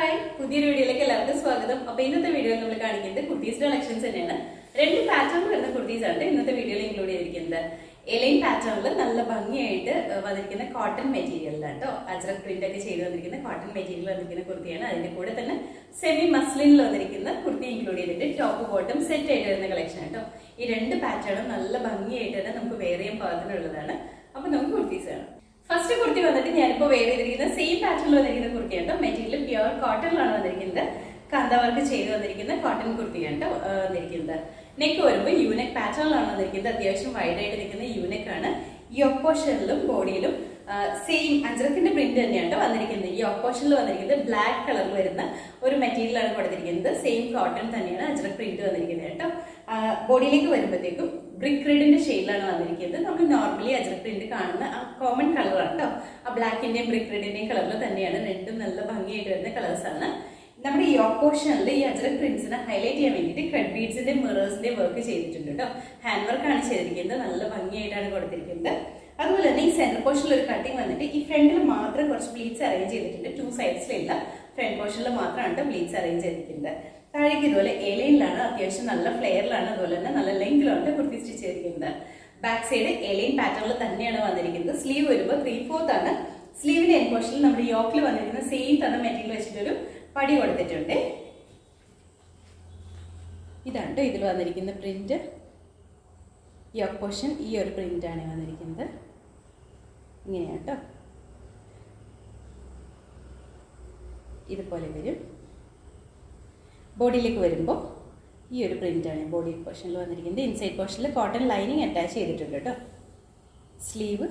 Hi പുതിയൊരു വീഡിയോയിലേക്ക് എല്ലാവർക്കും സ്വാഗതം അപ്പൊ ഇന്നത്തെ വീഡിയോയിൽ നമ്മൾ കാണിക്കുന്നത് കുർത്തീസ് കളക്ഷൻസ് തന്നെയാണ് രണ്ട് പാറ്റേൺ വരുന്ന കുർത്തീസ് ആണ് ഇന്നത്തെ വീഡിയോയിൽ ഇൻക്ലൂഡ് ചെയ്തിരിക്കുന്നത് എലൈൻ പാറ്റേണിൽ നല്ല ഭംഗിയായിട്ട് ഏഹ്, വന്നിരിക്കുന്ന കോട്ടൺ മെറ്റീരിയലിലാണ് കേട്ടോ അജ്രക് പ്രിന്റ് ഒക്കെ ചെയ്ത് വന്നിരിക്കുന്ന കോട്ടൺ മെറ്റീരിയൽ വന്നിരിക്കുന്ന കുർത്തിയാണ് അതിന്റെ കൂടെ തന്നെ സെമി മസ്ലിനിൽ വന്നിരിക്കുന്ന കുർത്തി ഇൻക്ലൂഡ് ചെയ്തിട്ട് ടോപ്പ് ബോട്ടം സെറ്റ് ആയിട്ട് വരുന്ന കളക്ഷൻ കേട്ടോ ഈ രണ്ട് പാറ്റേണും നല്ല ഭംഗിയായിട്ട് തന്നെ നമുക്ക് വേറെ ചെയ്യാൻ പാകത്തിനുള്ളതാണ് അപ്പൊ നമുക്ക് കുർത്തീസ് കാണാം ഫസ്റ്റ് കുർത്തി വന്നിട്ട് ഞാനിപ്പോ വെയർ ചെയ്തിരിക്കുന്ന സെയിം പാറ്റേണിൽ വന്നിരിക്കുന്ന കുർത്തിയാണ് കേട്ടോ മെറ്റീരിയൽ പ്യുവർ കോട്ടണിലാണ് വന്നിരിക്കുന്നത് കാന്ത വർക്ക് ചെയ്ത് വന്നിരിക്കുന്ന കോട്ടൺ കുർത്തിയാണ് കേട്ടോ ആ, വന്നിരിക്കുന്നത് നെക്ക് വരുമ്പോൾ യൂനെക് പാറ്റേണിലാണ് വന്നിരിക്കുന്നത് അത്യാവശ്യം വൈഡ് ആയിട്ട് നിൽക്കുന്ന യൂനെക് ആണ് ഈ ഒപ്പോഷനിലും ബോഡിയിലും സെയിം അജ്രക്കിന്റെ പ്രിന്റ് തന്നെയാണ് കേട്ടോ വന്നിരിക്കുന്നത് ഈ ഓപ്പോഷനിൽ വന്നിരിക്കുന്നത് ബ്ലാക്ക് കളറിൽ വരുന്ന ഒരു മെറ്റീരിയലാണ് കൊടുത്തിരിക്കുന്നത് സെയിം കോട്ടൺ തന്നെയാണ് അജ്രക് പ്രിന്റ് വന്നിരിക്കുന്നത് കേട്ടോ ബോഡിയിലേക്ക് വരുമ്പോഴത്തേക്കും ബ്രിക്ക് റെഡിന്റെ ഷെയ്ഡിലാണ് വന്നിരിക്കുന്നത് നമ്മൾ നോർമലി അജ്രക് പ്രിന്റ് കാണുന്ന ആ കോമൺ കളറാണ് കേട്ടോ ആ ബ്ലാക്കിന്റെയും ബ്രിക്ക് റെഡിന്റെയും കളറിൽ തന്നെയാണ് രണ്ടും നല്ല ഭംഗിയായിട്ട് വരുന്ന കളേഴ്സ് ആണ് നമ്മുടെ ഈ ഓപ്പോഷനിൽ ഈ അജ്രക് പ്രിന്റ്സിനെ ഹൈലൈറ്റ് ചെയ്യാൻ വേണ്ടിയിട്ട് ക്രെഡ് ബീഡ്സിന്റെ മിറേഴ്സിന്റെ വർക്ക് ചെയ്തിട്ടുണ്ട് കേട്ടോ ഹാൻഡ് വർക്കാണ് ചെയ്തിരിക്കുന്നത് നല്ല ഭംഗിയായിട്ടാണ് കൊടുത്തിരിക്കുന്നത് അതുപോലെ തന്നെ ഈ സെന്റർ പോർഷനിൽ ഒരു കട്ടിങ് വന്നിട്ട് ഈ ഫ്രണ്ടിൽ മാത്രം കുറച്ച് പ്ലീറ്റ്സ് അറേഞ്ച് ചെയ്തിട്ടുണ്ട് ടു സൈഡ്സിലില്ല ഫ്രണ്ട് പോർഷനിൽ മാത്രമാണ് പ്ലീറ്റ്സ് അറേഞ്ച് ചെയ്തിരിക്കുന്നത് താഴേക്ക് ഇതുപോലെ എലൈനിലാണ് അത്യാവശ്യം നല്ല ഫ്ലെയറിലാണ് അതുപോലെ തന്നെ നല്ല ലെങ്കിലാണ് കുർത്തി സ്റ്റിച്ച് ചെയ്തിരിക്കുന്നത് ബാക്ക് സൈഡ് എലൈൻ പാറ്റേണിൽ തന്നെയാണ് വന്നിരിക്കുന്നത് സ്ലീവ് വരുമ്പോൾ ത്രീ ഫോർത്ത് ആണ് സ്ലീവിന്റെ എൻ പോർഷനിൽ നമ്മുടെ യോക്കിൽ വന്നിരിക്കുന്ന സെയിം തന്നെ മെറ്റീരിയൽ വെച്ചിട്ടൊരു പടി കൊടുത്തിട്ടുണ്ട് ഇതാണ് ട്ടോ ഇതിൽ വന്നിരിക്കുന്ന പ്രിന്റ് യോക്ക് പോർഷൻ ഈ ഒരു പ്രിന്റാണ് വന്നിരിക്കുന്നത് ഇങ്ങനെയാണ് കേട്ടോ ഇതുപോലെ വരും ബോഡിയിലേക്ക് വരുമ്പോൾ ഈ ഒരു പ്രിന്റാണ് ബോഡി പോർഷനിൽ വന്നിരിക്കുന്നത് ഇൻസൈഡ് പോർഷനിൽ കോട്ടൺ ലൈനിങ് അറ്റാച്ച് ചെയ്തിട്ടുണ്ട് കേട്ടോ സ്ലീവ്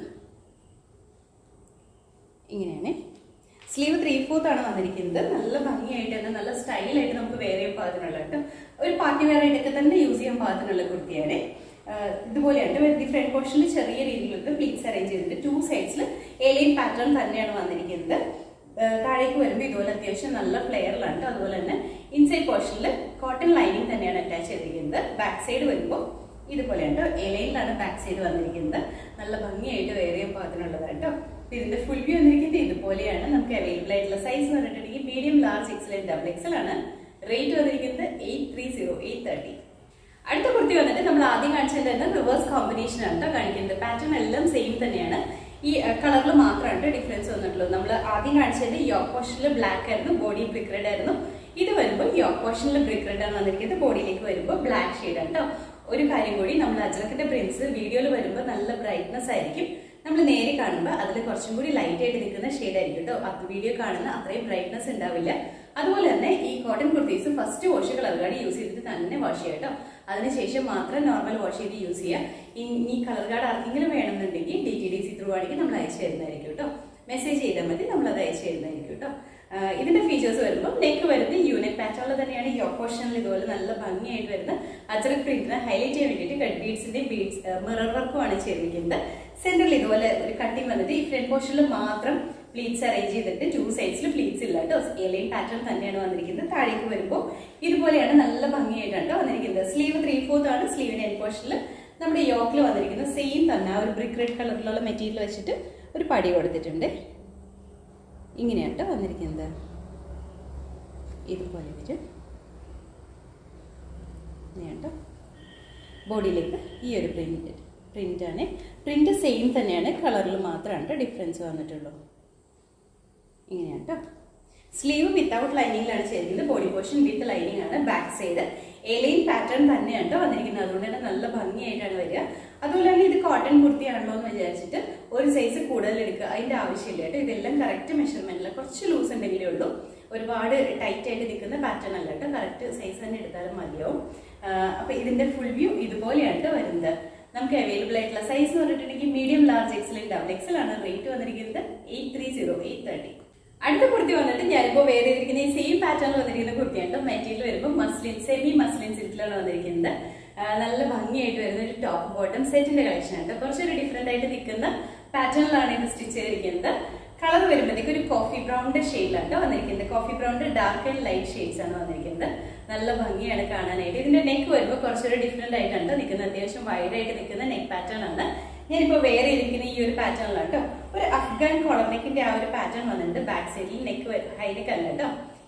ഇങ്ങനെയാണ് സ്ലീവ് ത്രീ ഫോർത്ത് ആണ് വന്നിരിക്കുന്നത് നല്ല ഭംഗിയായിട്ട് തന്നെ നല്ല സ്റ്റൈലായിട്ട് നമുക്ക് വേറെ ചെയ്യാൻ പാകത്തിനുള്ള കേട്ടോ ഒരു പാർട്ടി വെയർ ആയിട്ടൊക്കെ തന്നെ യൂസ് ചെയ്യാൻ പാകത്തിനുള്ള കുർത്തിയാണ് ആഹ് ഇതുപോലെയാണ് വരുന്നത് ഫ്രണ്ട് പോർഷനിൽ ചെറിയ രീതിയിലുള്ള പ്ലീറ്റ്സ് അറേഞ്ച് ചെയ്തിട്ട് ടു സൈഡ്സിൽ ഏലിയൻ പാറ്റേൺ തന്നെയാണ് വന്നിരിക്കുന്നത് ആഹ് താഴേക്ക് വരുമ്പോൾ ഇതുപോലെ അത്യാവശ്യം നല്ല ഫ്ലെയറിലാണ് ട്ടോ. അതുപോലെ തന്നെ ഇൻസൈഡ് പോർഷനിൽ കോട്ടൺ ലൈനിങ് തന്നെയാണ് അറ്റാച്ച് ചെയ്തിരിക്കുന്നത് ബാക്ക് സൈഡ് വരുമ്പോൾ ഇതുപോലെയാണ് ട്ടോ. എലയിലാണ് ബാക്ക് സൈഡ് വന്നിരിക്കുന്നത് നല്ല ഭംഗിയായിട്ട് വേറെ ചെയ്യാൻ പാകത്തിനുള്ളതാണ് കേട്ടോ ഇതിന്റെ ഫുൾ വ്യൂ വന്നിരിക്കുന്നത് ഇതുപോലെയാണ് നമുക്ക് അവൈലബിൾ ആയിട്ടുള്ള സൈസ് എന്ന് പറഞ്ഞിട്ടുണ്ടെങ്കിൽ medium large XL double XL ആണ് റേറ്റ് വന്നിരിക്കുന്നത് eight three zero eight thirty അടുത്ത കുർത്തി വന്നിട്ട് നമ്മൾ ആദ്യം കാണിച്ചതിന്റെ തന്നെ റിവേഴ്സ് കോമ്പിനേഷൻ ആണ് കേട്ടോ കാണിക്കുന്നത് പാറ്റേൺ എല്ലാം സെയിം തന്നെയാണ് ഈ കളറിൽ മാത്രമാണ് ഡിഫറൻസ് വന്നിട്ടുള്ളത് നമ്മൾ ആദ്യം കാണിച്ചതിന്റെ യോക്ക് പോർഷനിൽ ബ്ലാക്ക് ആയിരുന്നു ബോഡി ബ്രിക്ക് റെഡ് ആയിരുന്നു ഇത് വരുമ്പോൾ യോക്ക് പോർഷനിൽ ബ്രിക്ക് റെഡ് ആണ് വന്നിരിക്കുന്നത് ബോഡിയിലേക്ക് വരുമ്പോൾ ബ്ലാക്ക് ഷെയ്ഡ് ആണ് കേട്ടോ ഒരു കാര്യം കൂടി നമ്മൾ അജ്രക്കിന്റെ പ്രിന്റ്സ് വീഡിയോയിൽ വരുമ്പോൾ നല്ല ബ്രൈറ്റ്നസ് ആയിരിക്കും നമ്മൾ നേരെ കാണുമ്പോൾ അതിൽ കുറച്ചും കൂടി ലൈറ്റ് ആയിട്ട് നിൽക്കുന്ന ഷെയ്ഡ് ആയിരിക്കും കേട്ടോ അത് വീഡിയോ കാണുന്ന അത്രയും ബ്രൈറ്റ്നസ് ഉണ്ടാവില്ല അതുപോലെ തന്നെ ഈ cotton kurtis first wash colour guard use ചെയ്തിട്ട് തന്നെ വാഷ് ചെയ്യാം കേട്ടോ അതിനുശേഷം മാത്രം നോർമൽ വാഷ് ചെയ്ത് യൂസ് ചെയ്യുക ഈ- ഈ കളർ ഗാർഡ് ആർക്കെങ്കിലും വേണമെന്നുണ്ടെങ്കിൽ D T D C through ആണെങ്കിൽ നമ്മൾ അയച്ചു തരുന്നതായിരിക്കും കേട്ടോ മെസ്സേജ് ചെയ്താൽ മതി നമ്മൾ അത് അയച്ചു തരുന്നതായിരിക്കും കേട്ടോ ആഹ് ഇതിന്റെ ഫീച്ചേഴ്സ് വരുമ്പോൾ നെക്ക് വരുന്നത് യൂണിക് പാറ്റേണിൽ തന്നെയാണ് ഈ ഓപ്പോഷനിൽ ഇതുപോലെ നല്ല ഭംഗിയായിട്ട് വരുന്ന അജറക് പ്രിന്റിനെ ഹൈലൈറ്റ് ചെയ്യാൻ വേണ്ടിയിട്ട് കട്ട് ബീഡ്സിന്റെ ബീഡ്സ് മിറർ വർക്കുമാണ് ചെയ്തിരിക്കുന്നത് സെന്ററിൽ ഇതുപോലെ ഒരു കട്ടിങ് വന്നിട്ട് ഈ ഫ്രണ്ട് പോർഷനിൽ മാത്രം പ്ലീറ്റ്സ് അറേഞ്ച് ചെയ്തിട്ട് ടു സൈഡ്സിൽ പ്ലീറ്റ്സ് ഇല്ല കേട്ടോ എലൈൻ പാറ്റേൺ തന്നെയാണ് വന്നിരിക്കുന്നത് താഴേക്ക് വരുമ്പോൾ ഇതുപോലെയാണ് നല്ല ഭംഗിയായിട്ടാണ് ട്ടോ വന്നിരിക്കുന്നത് സ്ലീവ് ത്രീ ഫോർത്ത് ആണ് സ്ലീവിന്റെ എൻ പോർഷനിൽ നമ്മുടെ യോക്കിൽ വന്നിരിക്കുന്ന സെയിം തന്നെ ആ ഒരു ബ്രിക്ക് റെഡ് കളറിലുള്ള മെറ്റീരിയൽ വെച്ചിട്ട് ഒരു പടി കൊടുത്തിട്ടുണ്ട് ഇങ്ങനെയാണ് ട്ടോ വന്നിരിക്കുന്നത് ഇതുപോലെ വരും ഇങ്ങനെയാണ് ട്ടോ ബോഡിയിലേക്ക് ഈ ഒരു പ്രിന്റ് പ്രിന്റാണ് പ്രിന്റ് സെയിം തന്നെയാണ് കളറിൽ മാത്രമാണ് ഡിഫറൻസ് വന്നിട്ടുള്ളൂ ഇങ്ങനെയാണ് കേട്ടോ സ്ലീവ് വിത്തൗട്ട് ലൈനിങ്ങിലാണ് ചെയ്തിരിക്കുന്നത് ബോഡി പോർഷൻ വിത്ത് ലൈനിങ് ആണ് ബാക്ക് സൈഡ് എലൈൻ പാറ്റേൺ തന്നെയാണ് ട്ടോ വന്നിരിക്കുന്നത് അതുകൊണ്ട് തന്നെ നല്ല ഭംഗിയായിട്ടാണ് വരിക അതുപോലെ തന്നെ ഇത് കോട്ടൺ കുർത്തിയാണല്ലോ എന്ന് വിചാരിച്ചിട്ട് ഒരു സൈസ് കൂടുതൽ എടുക്കുക അതിന്റെ ആവശ്യമില്ല കേട്ടോ ഇതെല്ലാം കറക്റ്റ് മെഷർമെന്റിൽ കുറച്ച് ലൂസ് ഉണ്ടെങ്കിലേ ഉള്ളൂ ഒരുപാട് ടൈറ്റ് ആയിട്ട് നിൽക്കുന്ന പാറ്റേൺ അല്ല കേട്ടോ കറക്റ്റ് സൈസ് തന്നെ എടുത്താലും മതിയാവും ആഹ് അപ്പൊ ഇതിന്റെ ഫുൾ വ്യൂ ഇതുപോലെയാണ് ട്ടോ വരുന്നത് നമുക്ക് അവൈലബിൾ ആയിട്ടുള്ള സൈസ് എന്ന് പറഞ്ഞിട്ടുണ്ടെങ്കിൽ medium large XL double XL ആണ് റേറ്റ് വന്നിരിക്കുന്നത് eight three zero eight thirty അടുത്ത കുർത്തി വന്നിട്ട് ഞാനിപ്പോ വേറെ ചെയ്തിരിക്കുന്ന ഈ സെയിം പാറ്റേണിൽ വന്നിരിക്കുന്ന കുർത്തിയാണ് മെറ്റീരിയൽ വരുമ്പോൾ മസ്ലിൻ സെമി മസ്ലിൻ സിൽക്കിലാണ് വന്നിരിക്കുന്നത് ആ, നല്ല ഭംഗിയായിട്ട് വരുന്ന ഒരു ടോപ്പ് ബോട്ടം സെറ്റിന്റെ കളക്ഷൻ ആണ് കുറച്ചൊരു ഡിഫറെന്റ് ആയിട്ട് നിൽക്കുന്ന പാറ്റേണിലാണ് ഇത് സ്റ്റിച്ച് ചെയ്തിരിക്കുന്നത് കളർ വരുമ്പോഴത്തേക്ക് ഒരു കോഫി ബ്രൗണിന്റെ ഷെയ്ഡിലാണ് വന്നിരിക്കുന്നത് കോഫി ബ്രൗണിന്റെ ഡാർക്ക് ആൻഡ് ലൈറ്റ് ഷെയ്ഡ്സ് ആണ് വന്നിരിക്കുന്നത് നല്ല ഭംഗിയാണ് കാണാനായിട്ട് ഇതിന്റെ നെക്ക് വരുമ്പോൾ കുറച്ചൊരു ഡിഫറെന്റ് ആയിട്ടാണ് നിൽക്കുന്നത് അത്യാവശ്യം വൈഡ് ആയിട്ട് നിൽക്കുന്ന നെക്ക് പാറ്റേൺ ആണ് ഞാനിപ്പോ വേറെ ഇരിക്കുന്ന ഈ ഒരു പാറ്റേണിലാണ് കേട്ടോ ഒരു അഫ്ഗാൻ കോളർ നെക്കിന്റെ ആ ഒരു പാറ്റേൺ വന്നിട്ടുണ്ട് ബാക്ക് സൈഡിൽ നെക്ക് ഹൈ നെക്ക് അല്ല കേട്ടോ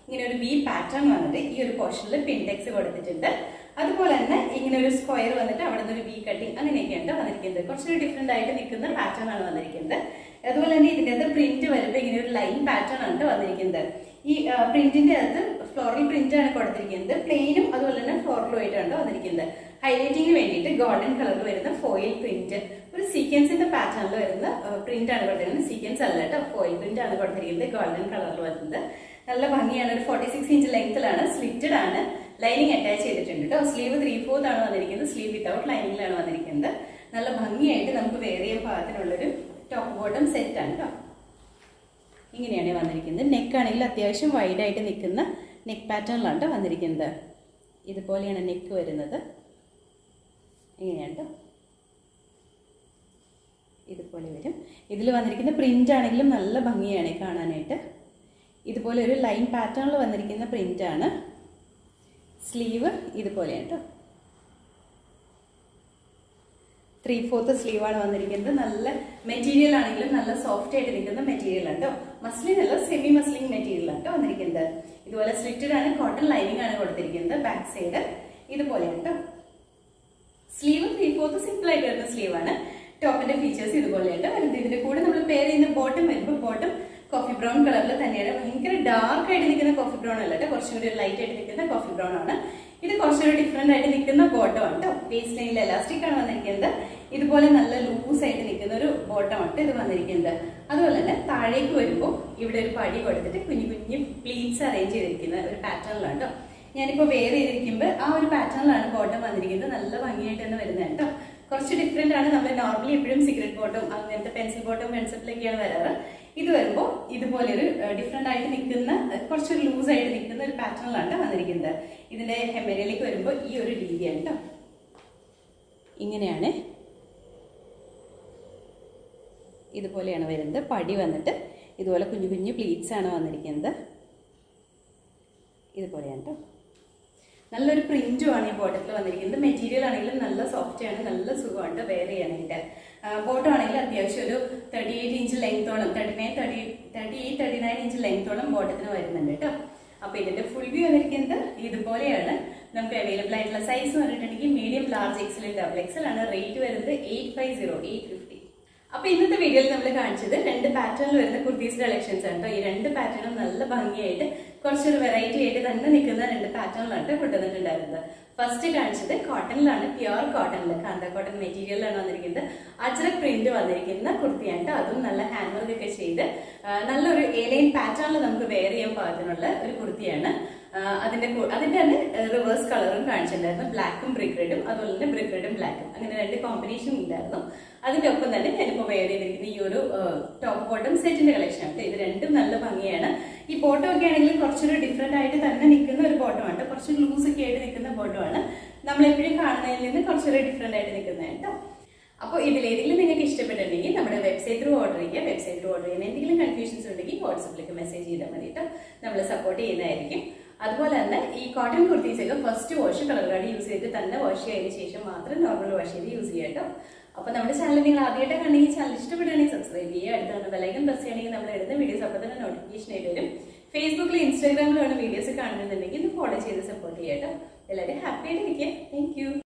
ഇങ്ങനെ ഒരു വി പാറ്റേൺ വന്നിട്ട് ഈ ഒരു പോർഷനിൽ പിൻടെക്സ് കൊടുത്തിട്ടുണ്ട് അതുപോലെ തന്നെ ഇങ്ങനെ ഒരു സ്ക്വയർ വന്നിട്ട് അവിടെ നിന്ന് ഒരു വി കട്ടിങ് അങ്ങനെയൊക്കെയാണ് വന്നിരിക്കുന്നത് കുറച്ചൊരു ഡിഫറെന്റ് ആയിട്ട് നിൽക്കുന്ന പാറ്റേൺ ആണ് വന്നിരിക്കുന്നത് അതുപോലെ തന്നെ ഇതിന്റെ അകത്ത് പ്രിന്റ് വരുമ്പോൾ ഇങ്ങനെ ഒരു ലൈൻ പാറ്റേൺ ആണ് വന്നിരിക്കുന്നത് ഈ പ്രിന്റിന്റെ അകത്ത് ഫ്ലോറൽ പ്രിന്റ് ആണ് കൊടുത്തിരിക്കുന്നത് പ്ലെയിനും അതുപോലെ തന്നെ ഫ്ലോറലും ആയിട്ടാണ് വന്നിരിക്കുന്നത് ഹൈലൈറ്റിംഗിന് വേണ്ടിയിട്ട് ഗോൾഡൻ കളറിൽ വരുന്ന ഫോയിൽ പ്രിന്റ് ഒരു സീക്വൻസിന്റെ പാറ്റേണിൽ വരുന്ന പ്രിന്റ് ആണ് കൊടുത്തിരിക്കുന്നത് സീക്വൻസ് അല്ല കേട്ടോ ഫോയിൽ പ്രിന്റ് ആണ് കൊടുത്തിരിക്കുന്നത് ഗോൾഡൻ കളറിൽ വരുന്നത് നല്ല ഭംഗിയാണ് ഒരു ഫോർട്ടി സിക്സ് ഇഞ്ച് ലെങ്ത്തിലാണ് സ്ലിറ്റഡ് ആണ് ലൈനിങ് അറ്റാച്ച് ചെയ്തിട്ടുണ്ട് കേട്ടോ സ്ലീവ് ത്രീ ഫോർത്ത് ആണ് വന്നിരിക്കുന്നത് സ്ലീവ് വിത്തൗട്ട് ലൈനിങ്ങിലാണ് വന്നിരിക്കുന്നത് നല്ല ഭംഗിയായിട്ട് നമുക്ക് വേറെ ഭാഗത്തിനുള്ളൊരു ടോപ്പ് ബോട്ടം സെറ്റ് ആണ് കേട്ടോ ഇങ്ങനെയാണ് വന്നിരിക്കുന്നത് നെക്ക് ആണെങ്കിൽ അത്യാവശ്യം വൈഡ് ആയിട്ട് നിൽക്കുന്ന നെക്ക് പാറ്റേണിലാണ് ട്ടോ വന്നിരിക്കുന്നത് ഇതുപോലെയാണ് നെക്ക് വരുന്നത് ഇങ്ങനെയാണ് ട്ടോ ഇതുപോലെ വരും ഇതിൽ വന്നിരിക്കുന്ന പ്രിന്റ് ആണെങ്കിലും നല്ല ഭംഗിയാണ് കാണാനായിട്ട് ഇതുപോലെ ഒരു ലൈൻ പാറ്റേണിൽ വന്നിരിക്കുന്ന പ്രിന്റ് ആണ് സ്ലീവ് ഇതുപോലെയാണ് കേട്ടോ ത്രീ ഫോർത്ത് സ്ലീവ് ആണ് വന്നിരിക്കുന്നത് നല്ല മെറ്റീരിയൽ ആണെങ്കിലും നല്ല സോഫ്റ്റ് ആയിട്ട് നിൽക്കുന്ന മെറ്റീരിയൽ ആണ് കേട്ടോ മസ്ലിൻ അല്ല സെമി മസ്ലിൻ മെറ്റീരിയൽ ആണ് കേട്ടോ വന്നിരിക്കുന്നത് ഇതുപോലെ സ്ലിറ്റഡ് ആണ് കോട്ടൺ ലൈനിങ് ആണ് കൊടുത്തിരിക്കുന്നത് ബാക്ക് സൈഡ് ഇതുപോലെയാണ് കേട്ടോ സ്ലീവ് ത്രീ ഫോർത്ത് സിമ്പിൾ ആയിട്ട് വരുന്ന സ്ലീവ് ആണ് ടോപ്പിന്റെ ഫീച്ചേഴ്സ് ഇതുപോലെയുണ്ട് വരുന്നത് ഇതിന്റെ കൂടെ നമ്മൾ പെയർ ചെയ്യുന്ന ബോട്ടം വരുമ്പോൾ ബോട്ടം കോഫി ബ്രൗൺ കളറിൽ തന്നെയാണ് ഭയങ്കര ഡാർക്ക് ആയിട്ട് നിൽക്കുന്ന കോഫി ബ്രൗൺ അല്ല കേട്ടോ കുറച്ചും കൂടി ലൈറ്റ് ആയിട്ട് നിൽക്കുന്ന കോഫി ബ്രൗൺ ആണ് ഇത് കുറച്ചുകൂടി ഡിഫറെന്റ് ആയിട്ട് നിൽക്കുന്ന ബോട്ടം ആണ് കേട്ടോ വേസ്റ്റ് ലൈനിൽ എലാസ്റ്റിക് ആണ് വന്നിരിക്കുന്നത് ഇതുപോലെ നല്ല ലൂസ് ആയിട്ട് നിൽക്കുന്ന ഒരു ബോട്ടം ആണ് ഇത് വന്നിരിക്കുന്നത് അതുപോലെ തന്നെ താഴേക്ക് വരുമ്പോൾ ഇവിടെ ഒരു പടി കൊടുത്തിട്ട് കുഞ്ഞു കുഞ്ഞു പ്ലീറ്റ്സ് അറേഞ്ച് ചെയ്തിരിക്കുന്ന ഒരു പാറ്റേണിലാണ് കേട്ടോ ഞാനിപ്പോൾ വെയർ ചെയ്തിരിക്കുമ്പോൾ ആ ഒരു പാറ്റേണിലാണ് ബോട്ടം വന്നിരിക്കുന്നത് നല്ല ഭംഗിയായിട്ട് തന്നെ വരുന്നത് കേട്ടോ കുറച്ച് ഡിഫറെന്റ് ആണ് നമ്മൾ നോർമലി എപ്പോഴും സീക്രട്ട് ബോട്ടം അങ്ങനത്തെ പെൻസിൽ ബോട്ടം പെൻസിലൊക്കെയാണ് വരാറ് ഇത് വരുമ്പോൾ ഇതുപോലെ ഒരു ഡിഫറെന്റ് ആയിട്ട് നിൽക്കുന്ന കുറച്ചൊരു ലൂസ് ആയിട്ട് നിൽക്കുന്ന ഒരു പാറ്റേണിലാണ് വന്നിരിക്കുന്നത് ഇതിന്റെ ഹെമരയിലേക്ക് വരുമ്പോൾ ഈ ഒരു രീതിയാണ് കേട്ടോ ഇങ്ങനെയാണ് ഇതുപോലെയാണ് വരുന്നത് പടി വന്നിട്ട് ഇതുപോലെ കുഞ്ഞു കുഞ്ഞു പ്ലീറ്റ്സ് ആണ് വന്നിരിക്കുന്നത് ഇതുപോലെയാണ് കേട്ടോ നല്ലൊരു പ്രിന്റും ആണ് ഈ ബോട്ടത്തിൽ വന്നിരിക്കുന്നത് മെറ്റീരിയൽ ആണെങ്കിലും നല്ല സോഫ്റ്റ് ആണ് നല്ല സുഖമാണ് വെയർ ചെയ്യാനായിട്ട് ബോട്ടം ആണെങ്കിൽ അത്യാവശ്യം ഒരു തേർട്ടി എയ്റ്റ് ഇഞ്ച് ലെങ്ത്തോളം thirty nine thirty thirty eight thirty nine inch ലെങ്ത്തോളം ബോട്ടത്തിന് വരുന്നുണ്ട് കേട്ടോ അപ്പൊ ഇതിന്റെ ഫുൾ വ്യൂ വന്നിരിക്കുന്നത് ഇതുപോലെയാണ് നമുക്ക് അവൈലബിൾ ആയിട്ടുള്ള സൈസ് പറഞ്ഞിട്ടുണ്ടെങ്കിൽ medium large XL double XL ആണ് റേറ്റ് വരുന്നത് eight five zero eight fifty അപ്പൊ ഇന്നത്തെ വീഡിയോയിൽ നമ്മൾ കാണിച്ചത് രണ്ട് പാറ്റേണിൽ വരുന്ന കുർത്തീസ് കളക്ഷൻസ് ആണ് കേട്ടോ ഈ രണ്ട് പാറ്റേണും നല്ല ഭംഗിയായിട്ട് കുറച്ചൊരു വെറൈറ്റി ആയിട്ട് തന്നെ നിൽക്കുന്ന രണ്ട് പാറ്റേണിലാണ് കൊണ്ടുവന്നിട്ടുണ്ടായിരുന്നത് ഫസ്റ്റ് കാണിച്ചത് കോട്ടണിലാണ് പ്യുവർ കോട്ടണിൽ കാന്ത കോട്ടൺ മെറ്റീരിയലാണ് വന്നിരിക്കുന്നത് അച്ചറ പ്രിന്റ് വന്നിരിക്കുന്ന കുർത്തിയാണ് ട്ടോ. അതും നല്ല ഹാൻഡ് വർക്ക് ഒക്കെ ചെയ്ത് ആ, നല്ലൊരു ഏലൈൻ പാറ്റേണിൽ നമുക്ക് വെയർ ചെയ്യാൻ പാകത്തിനുള്ള ഒരു കുർത്തിയാണ് ആ, അതിന്റെ കൂ- അതിന്റെ തന്നെ റിവേഴ്സ് കളറും കാണിച്ചിട്ടുണ്ടായിരുന്നു ബ്ലാക്കും ബ്രിക്ക് റെഡും അതുപോലെ തന്നെ ബ്രിക്ക് റെഡും ബ്ലാക്കും അങ്ങനെ രണ്ട് കോമ്പിനേഷൻ ഉണ്ടായിരുന്നു അതിന്റെ ഒപ്പം തന്നെ ഞാനിപ്പോ വെയർ ചെയ്തിരിക്കുന്ന ഈ ഒരു ടോപ്പ് ബോട്ടം സെറ്റിന്റെ കളക്ഷൻ ആണ് ഇത് രണ്ടും നല്ല ഭംഗിയാണ് ഈ ബോട്ടം ഒക്കെ ആണെങ്കിൽ കുറച്ചൊരു ഡിഫറെന്റ് ആയിട്ട് തന്നെ നിൽക്കുന്ന ഒരു ബോട്ടം ആണ് കുറച്ച് ലൂസ് ഒക്കെ ആയിട്ട് നിൽക്കുന്ന ബോട്ടം ആണ് നമ്മൾ എപ്പോഴും കാണുന്നതിൽ നിന്ന് കുറച്ചൊരു ഡിഫറെന്റ് ആയിട്ട് നിൽക്കുന്നതാണ് കേട്ടോ അപ്പോൾ ഇതിലേതെങ്കിലും നിങ്ങൾക്ക് ഇഷ്ടപ്പെട്ടിട്ടുണ്ടെങ്കിൽ നമ്മുടെ വെബ്സൈറ്റ് ത്രൂ ഓർഡർ ചെയ്യുക വെബ്സൈറ്റ് ത്രൂ ഓർഡർ ചെയ്യുന്ന എന്തെങ്കിലും കൺഫ്യൂഷൻസ് ഉണ്ടെങ്കിൽ വാട്സപ്പിലേക്ക് മെസ്സേജ് ചെയ്താൽ മതി കേട്ടോ നമ്മൾ സപ്പോർട്ട് ചെയ്യുന്നതായിരിക്കും അതുപോലെ തന്നെ ഈ കോട്ടൺ കുർത്തീസ് ഒക്കെ first wash colour card use ചെയ്ത് തന്നെ വാഷ് ചെയ്തതിന് ശേഷം മാത്രം നോർമൽ വാഷ് ചെയ്ത് യൂസ് ചെയ്യാം കേട്ടോ അപ്പൊ നമ്മുടെ ചാനൽ നിങ്ങൾ ആദ്യമായിട്ട് കണ്ടെങ്കിൽ ചാനൽ ഇഷ്ടപ്പെടുകയാണെങ്കിൽ സബ്സ്ക്രൈബ് ചെയ്യുക അടുത്താണ് ബെലൈക്കൻ പ്രസ് ചെയ്യണമെങ്കിൽ നമ്മൾ എടുത്ത വീഡിയോസ് അപ്പോൾ തന്നെ നോട്ടിഫിക്കേഷൻ ആയിട്ട് വരും ഫേസ്ബുക്കിൽ ഇൻസ്റ്റാഗ്രാമിലാണ് വീഡിയോസ് കാണുന്നുണ്ടെങ്കിൽ ഇത് ഫോളോ ചെയ്ത് സപ്പോർട്ട് ചെയ്യാം കേട്ടോ എല്ലാവരും ഹാപ്പി ആയിട്ട് ഇരിക്കുക താങ്ക് യു